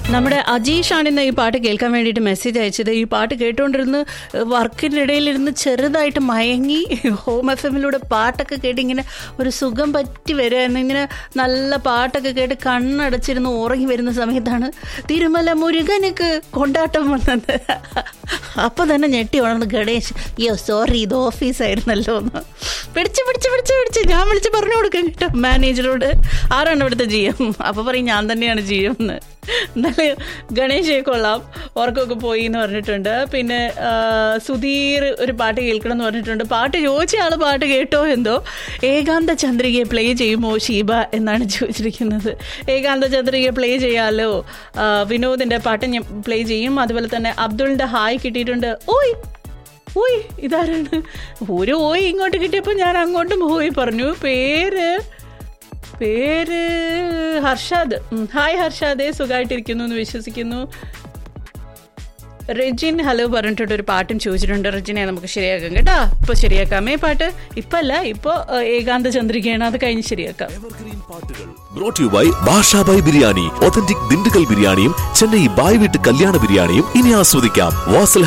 നമ്മുടെ അജീഷാണ് ഇന്ന് ഈ പാട്ട് കേൾക്കാൻ വേണ്ടിയിട്ട് മെസ്സേജ് അയച്ചത് ഈ പാട്ട് കേട്ടുകൊണ്ടിരുന്ന് വർക്കിൻ്റെ ഇടയിലിരുന്ന് ചെറുതായിട്ട് മയങ്ങി ഹോം എഫ് എമ്മിലൂടെ പാട്ടൊക്കെ കേട്ട് ഇങ്ങനെ ഒരു സുഖം പറ്റി വരുമായിരുന്നു ഇങ്ങനെ നല്ല പാട്ടൊക്കെ കേട്ട് കണ്ണടച്ചിരുന്ന് ഉറങ്ങി വരുന്ന സമയത്താണ് തിരുമല മുരുകനക്ക് കൊണ്ടാട്ടം വന്നത് അപ്പോൾ തന്നെ ഞെട്ടി ഉണർന്ന് ഗണേഷ് അയ്യോ സോറി ഇത് ഓഫീസായിരുന്നല്ലോ എന്ന് പിടിച്ച് പിടിച്ച് പിടിച്ച് പിടിച്ച് ഞാൻ വിളിച്ച് പറഞ്ഞു കൊടുക്കാം കേട്ടോ മാനേജറോട് ആരാണ് ഇവിടുത്തെ ജി എം അപ്പോൾ പറയും ഞാൻ തന്നെയാണ് ജി എം എന്ന് എന്നാലും ഗണേശയെ കൊള്ളാം ഉറക്കമൊക്കെ പോയി എന്ന് പറഞ്ഞിട്ടുണ്ട് പിന്നെ ആ, സുധീർ ഒരു പാട്ട് കേൾക്കണം എന്ന് പറഞ്ഞിട്ടുണ്ട് പാട്ട് ചോദിച്ച ആൾ പാട്ട് കേട്ടോ എന്തോ ഏകാന്ത ചന്ദ്രികയെ പ്ലേ ചെയ്യുമോ ഷീബ എന്നാണ് ചോദിച്ചിരിക്കുന്നത് ഏകാന്ത ചന്ദ്രികയെ പ്ലേ ചെയ്യാമല്ലോ ആ, വിനോദിൻ്റെ പാട്ട് ഞാൻ പ്ലേ ചെയ്യും അതുപോലെ തന്നെ അബ്ദുളിൻ്റെ ഹായ് കിട്ടിയിട്ടുണ്ട് ഓയ് ഓയ് ഇതാരാണ് ഒരു ഓയ് ഇങ്ങോട്ട് കിട്ടിയപ്പോൾ ഞാൻ അങ്ങോട്ടും ഓയ് പറഞ്ഞു പേര് പേര് ഹർഷാദ് ഉം, ഹായ് ഹർഷാദേ സുഖമായിട്ടിരിക്കുന്നു എന്ന് വിശ്വസിക്കുന്നു റെജിൻ ഹലോ പറഞ്ഞിട്ടുണ്ട് ഒരു പാട്ടും ചോദിച്ചിട്ടുണ്ട് റെജിനെ നമുക്ക് ശരിയാക്കാം കേട്ടോ ഇപ്പൊ ശരിയാക്കാമേ പാട്ട് ഇപ്പൊ അല്ല ഇപ്പൊ ഏഹ്, ഏകാന്ത ചന്ദ്രികയാണ് അത് കഴിഞ്ഞ് ശരിയാക്കാം എവർഗ്രീൻ പാട്ടുകൾ brought you by Bashabhai biryani authentic Dindigul ബിരിയാണിയും ചെന്നൈ ബായ് വീട്ട് കല്യാണ ബിരിയാണിയും ഇനി ആസ്വദിക്കാം വാസൽ